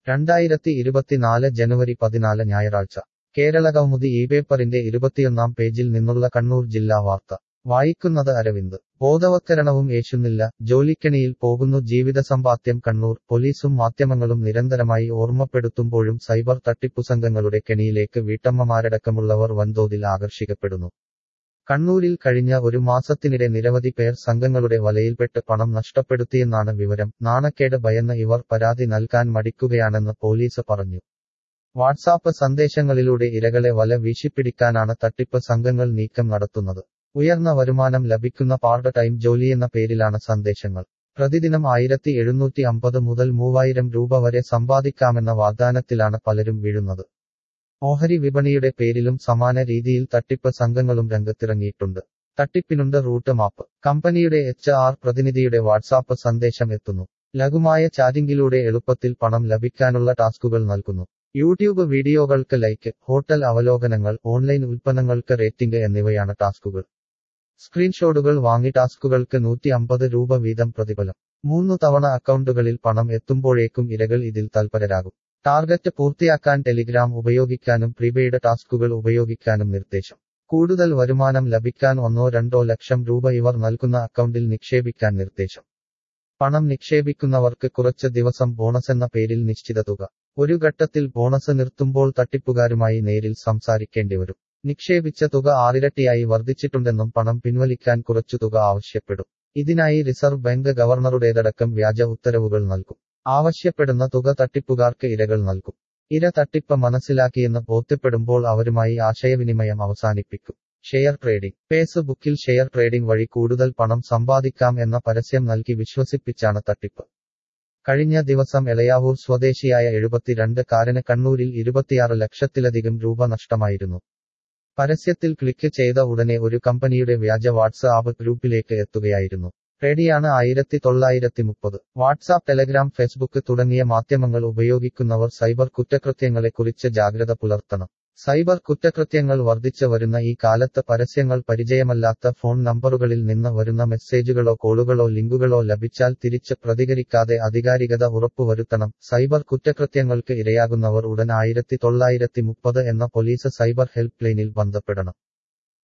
രണ്ടായിരത്തി ഇരുപത്തിനാല് ജനുവരി പതിനാല് ഞായറാഴ്ച കേരളകൗമുദി ഈ പേപ്പറിന്റെ ഇരുപത്തിയൊന്നാം പേജിൽ നിന്നുള്ള കണ്ണൂർ ജില്ലാ വാർത്ത വായിക്കുന്നത് അരവിന്ദ് ബോധവത്കരണവും യേശുന്നില്ല ജോലിക്കെണിയിൽ പോകുന്നു ജീവിതസമ്പാദ്യം കണ്ണൂർ പോലീസും മാധ്യമങ്ങളും നിരന്തരമായി ഓർമ്മപ്പെടുത്തുമ്പോഴും സൈബർ തട്ടിപ്പുസംഘങ്ങളുടെ കെണിയിലേക്ക് വീട്ടമ്മമാരടക്കമുള്ളവർ വൻതോതിൽ ആകർഷിക്കപ്പെടുന്നു കണ്ണൂരിൽ കഴിഞ്ഞ ഒരു മാസത്തിനിടെ നിരവധി പേർ സംഘങ്ങളുടെ വലയിൽപ്പെട്ട് പണം നഷ്ടപ്പെടുത്തിയെന്നാണ് വിവരം നാണക്കേട് ഭയന്ന് ഇവർ പരാതി നൽകാൻ മടിക്കുകയാണെന്ന് പോലീസ് പറഞ്ഞു വാട്സാപ്പ് സന്ദേശങ്ങളിലൂടെ ഇരകളെ വല വീശിപ്പിടിക്കാനാണ് തട്ടിപ്പ് സംഘങ്ങൾ നീക്കം നടത്തുന്നത് ഉയർന്ന വരുമാനം ലഭിക്കുന്ന പാർട്ട് ടൈം ജോലിയെന്ന പേരിലാണ് സന്ദേശങ്ങൾ പ്രതിദിനം ആയിരത്തി എഴുന്നൂറ്റി അമ്പത് മുതൽ മൂവായിരം രൂപ വരെ സമ്പാദിക്കാമെന്ന വാഗ്ദാനത്തിലാണ് പലരും വീഴുന്നത് ഓഹരി വിപണിയുടെ പേരിലും സമാന രീതിയിൽ തട്ടിപ്പ് സംഘങ്ങളും രംഗത്തിറങ്ങിയിട്ടുണ്ട് തട്ടിപ്പിനുണ്ട് റൂട്ട് മാപ്പ് കമ്പനിയുടെ എച്ച് ആർ പ്രതിനിധിയുടെ വാട്സാപ്പ് സന്ദേശം എത്തുന്നു ലഘുമായ ചാറ്റിംഗിലൂടെ എളുപ്പത്തിൽ പണം ലഭിക്കാനുള്ള ടാസ്കുകൾ നൽകുന്നു യൂട്യൂബ് വീഡിയോകൾക്ക് ലൈക്ക് ഹോട്ടൽ അവലോകനങ്ങൾ ഓൺലൈൻ ഉൽപ്പന്നങ്ങൾക്ക് റേറ്റിംഗ് എന്നിവയാണ് ടാസ്കുകൾ സ്ക്രീൻഷോട്ടുകൾ വാങ്ങി ടാസ്കുകൾക്ക് നൂറ്റി അമ്പത് രൂപ വീതം പ്രതിഫലം മൂന്നു തവണ അക്കൗണ്ടുകളിൽ പണം എത്തുമ്പോഴേക്കും ഇരകൾ ഇതിൽ തൽപരരാകും ടാർഗറ്റ് പൂർത്തിയാക്കാൻ ടെലിഗ്രാം ഉപയോഗിക്കാനും പ്രീപെയ്ഡ് ടാസ്കുകൾ ഉപയോഗിക്കാനും നിർദ്ദേശം കൂടുതൽ വരുമാനം ലഭിക്കാൻ ഒന്നോ രണ്ടോ ലക്ഷം രൂപ ഇവർ നൽകുന്ന അക്കൗണ്ടിൽ നിക്ഷേപിക്കാൻ നിർദ്ദേശം പണം നിക്ഷേപിക്കുന്നവർക്ക് കുറച്ച് ദിവസം ബോണസ് എന്ന പേരിൽ നിശ്ചിത തുക ഒരു ഘട്ടത്തിൽ ബോണസ് നിർത്തുമ്പോൾ തട്ടിപ്പുകാരുമായി നേരിൽ സംസാരിക്കേണ്ടി വരും നിക്ഷേപിച്ച തുക ആറിരട്ടിയായി വർദ്ധിച്ചിട്ടുണ്ടെന്നും പണം പിൻവലിക്കാൻ കുറച്ചു തുക ആവശ്യപ്പെടും ഇതിനായി റിസർവ് ബാങ്ക് ഗവർണറുടേതടക്കം വ്യാജ ഉത്തരവുകൾ നൽകും ആവശ്യപ്പെടുന്ന തുക തട്ടിപ്പുകാർക്ക് ഇരകൾ നൽകും ഇര തട്ടിപ്പ് മനസ്സിലാക്കിയെന്ന് ബോധ്യപ്പെടുമ്പോൾ അവരുമായി ആശയവിനിമയം അവസാനിപ്പിക്കും ഷെയർ ട്രേഡിംഗ് ഫേസ്ബുക്കിൽ ഷെയർ ട്രേഡിംഗ് വഴി കൂടുതൽ പണം സമ്പാദിക്കാം എന്ന പരസ്യം നൽകി വിശ്വസിപ്പിച്ചാണ് തട്ടിപ്പ് കഴിഞ്ഞ ദിവസം എളയാവൂർ സ്വദേശിയായ എഴുപത്തിരണ്ട് കാരന് കണ്ണൂരിൽ ഇരുപത്തിയാറ് ലക്ഷത്തിലധികം രൂപ നഷ്ടമായിരുന്നു പരസ്യത്തിൽ ക്ലിക്ക് ചെയ്ത ഉടനെ ഒരു കമ്പനിയുടെ വ്യാജ വാട്സ്ആപ്പ് ഗ്രൂപ്പിലേക്ക് എത്തുകയായിരുന്നു റേഡിയാണ് ആയിരത്തി തൊള്ളായിരത്തി മുപ്പത് വാട്സാപ്പ് ടെലഗ്രാം ഫേസ്ബുക്ക് തുടങ്ങിയ മാധ്യമങ്ങൾ ഉപയോഗിക്കുന്നവർ സൈബർ കുറ്റകൃത്യങ്ങളെക്കുറിച്ച് ജാഗ്രത പുലർത്തണം സൈബർ കുറ്റകൃത്യങ്ങൾ വർദ്ധിച്ചു വരുന്ന ഈ കാലത്ത് പരസ്യങ്ങൾ പരിചയമല്ലാത്ത ഫോൺ നമ്പറുകളിൽ നിന്ന് വരുന്ന മെസ്സേജുകളോ കോളുകളോ ലിങ്കുകളോ ലഭിച്ചാൽ തിരിച്ച് പ്രതികരിക്കാതെ ആധികാരികത ഉറപ്പുവരുത്തണം സൈബർ കുറ്റകൃത്യങ്ങൾക്ക് ഇരയാകുന്നവർ ഉടൻ ആയിരത്തി തൊള്ളായിരത്തി മുപ്പത് എന്ന പോലീസ് സൈബർ ഹെൽപ്പ് ലൈനിൽ ബന്ധപ്പെടണം